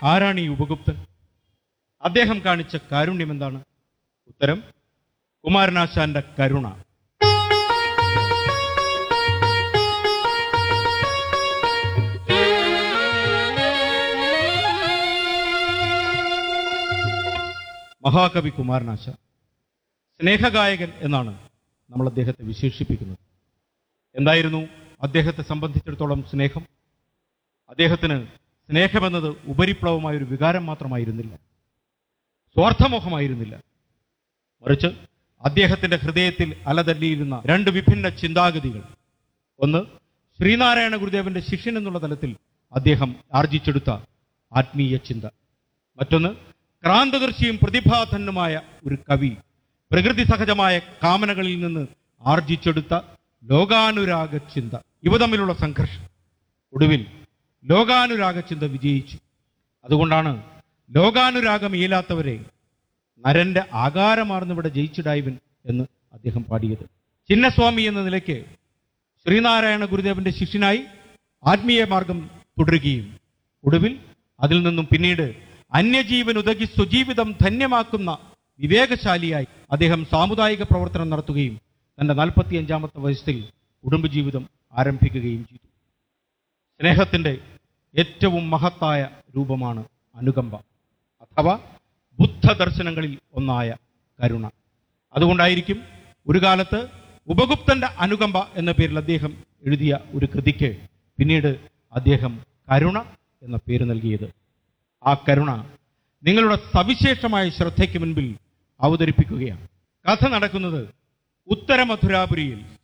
ആരാണ് ഈ ഉപഗുപ്തൻ അദ്ദേഹം കാണിച്ച കാരുണ്യം എന്താണ് ഉത്തരം കുമാരനാശാന്റെ കരുണ മഹാകവി കുമാരനാശാൻ സ്നേഹഗായകൻ എന്നാണ് നമ്മൾ അദ്ദേഹത്തെ വിശേഷിപ്പിക്കുന്നത് എന്തായിരുന്നു അദ്ദേഹത്തെ സംബന്ധിച്ചിടത്തോളം സ്നേഹം അദ്ദേഹത്തിന് സ്നേഹമെന്നത് ഉപരിപ്ലവമായ ഒരു വികാരം മാത്രമായിരുന്നില്ല സ്വാർത്ഥമോഹമായിരുന്നില്ല മറിച്ച് അദ്ദേഹത്തിന്റെ ഹൃദയത്തിൽ അലതല്ലിയിരുന്ന രണ്ട് വിഭിന്ന ചിന്താഗതികൾ ഒന്ന് ശ്രീനാരായണ ഗുരുദേവന്റെ ശിഷ്യൻ എന്നുള്ള തലത്തിൽ അദ്ദേഹം ആർജിച്ചെടുത്ത ആത്മീയ ചിന്ത മറ്റൊന്ന് ക്രാന്തദർശിയും പ്രതിഭാധനുമായ ഒരു കവി പ്രകൃതി സഹജമായ കാമനകളിൽ നിന്ന് ആർജിച്ചെടുത്ത ലോകാനുരാഗ ചിന്ത ഇവ തമ്മിലുള്ള സംഘർഷം ഒടുവിൽ ലോകാനുരാഗ ചിന്ത വിജയിച്ചു അതുകൊണ്ടാണ് ലോകാനുരാഗം ഇയലാത്തവരെ നരന്റെ ആകാരമാർന്നിവിടെ ജയിച്ചിടായവൻ എന്ന് അദ്ദേഹം പാടിയത് ചിന്നസ്വാമി എന്ന നിലയ്ക്ക് ശ്രീനാരായണ ഗുരുദേവന്റെ ശിഷ്യനായി ആത്മീയ മാർഗം തുടരുകയും ഒടുവിൽ അതിൽ നിന്നും പിന്നീട് അന്യജീവൻ ഉതകി സ്വജീവിതം ധന്യമാക്കുന്ന വിവേകശാലിയായി അദ്ദേഹം സാമുദായിക പ്രവർത്തനം നടത്തുകയും തന്റെ നാൽപ്പത്തി അഞ്ചാമത്തെ വയസ്സിൽ കുടുംബജീവിതം ആരംഭിക്കുകയും ചെയ്തു സ്നേഹത്തിന്റെ ഏറ്റവും മഹത്തായ രൂപമാണ് അനുകമ്പ അഥവാ ബുദ്ധ ദർശനങ്ങളിൽ ഒന്നായ കരുണ അതുകൊണ്ടായിരിക്കും ഒരു കാലത്ത് ഉപഗുപ്തന്റെ അനുകമ്പ എന്ന പേരിൽ അദ്ദേഹം എഴുതിയ ഒരു കൃതിക്ക് പിന്നീട് അദ്ദേഹം കരുണ എന്ന പേര് നൽകിയത് ആ കരുണ നിങ്ങളുടെ സവിശേഷമായ ശ്രദ്ധയ്ക്ക് മുൻപിൽ അവതരിപ്പിക്കുകയാണ് കഥ നടക്കുന്നത് ഉത്തര മധുരാപുരിയിൽ